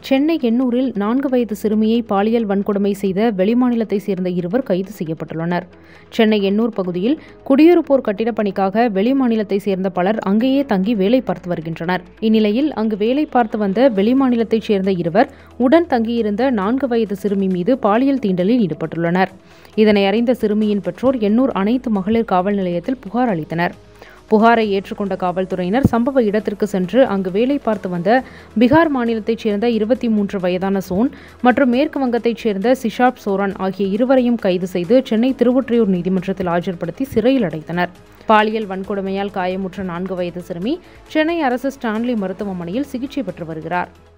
சென்னை எண்ணூரில் நான்கு வயது சிறுமியை பாலியல் வன்கொடுமை செய்த வெளிமாநிலத்தை சேர்ந்த இருவர் கைது செய்யப்பட்டுள்ளனர் சென்னை எண்ணூர் பகுதியில் குடியிருப்போர் கட்டிடப் பணிக்காக வெளிமாநிலத்தை சேர்ந்த பலர் அங்கேயே தங்கி வேலை பார்த்து வருகின்றனர் இந்நிலையில் அங்கு வேலை பார்த்து வந்த வெளிமாநிலத்தைச் சேர்ந்த இருவர் உடன் தங்கியிருந்த நான்கு வயது சிறுமி மீது பாலியல் தீண்டலில் ஈடுபட்டுள்ளனர் இதனை அறிந்த சிறுமியின் பெற்றோர் எண்ணூர் அனைத்து மகளிர் காவல் நிலையத்தில் புகார் அளித்தனர் புகாரை ஏற்றுக்கொண்ட காவல்துறையினர் சம்பவ இடத்திற்கு சென்று அங்கு வேலை பார்த்து வந்த பீகார் மாநிலத்தைச் சேர்ந்த இருபத்தி மூன்று வயதான சோன் மற்றும் மேற்கு வங்கத்தைச் சேர்ந்த சிஷாப் சோரான் ஆகிய இருவரையும் கைது செய்து சென்னை திருவொற்றியூர் நீதிமன்றத்தில் ஆஜர்படுத்தி சிறையில் அடைத்தனர் பாலியல் வன்கொடுமையால் காயமுற்ற நான்கு வயது சிறுமி சென்னை அரசு ஸ்டான்லி மருத்துவமனையில் சிகிச்சை பெற்று வருகிறார்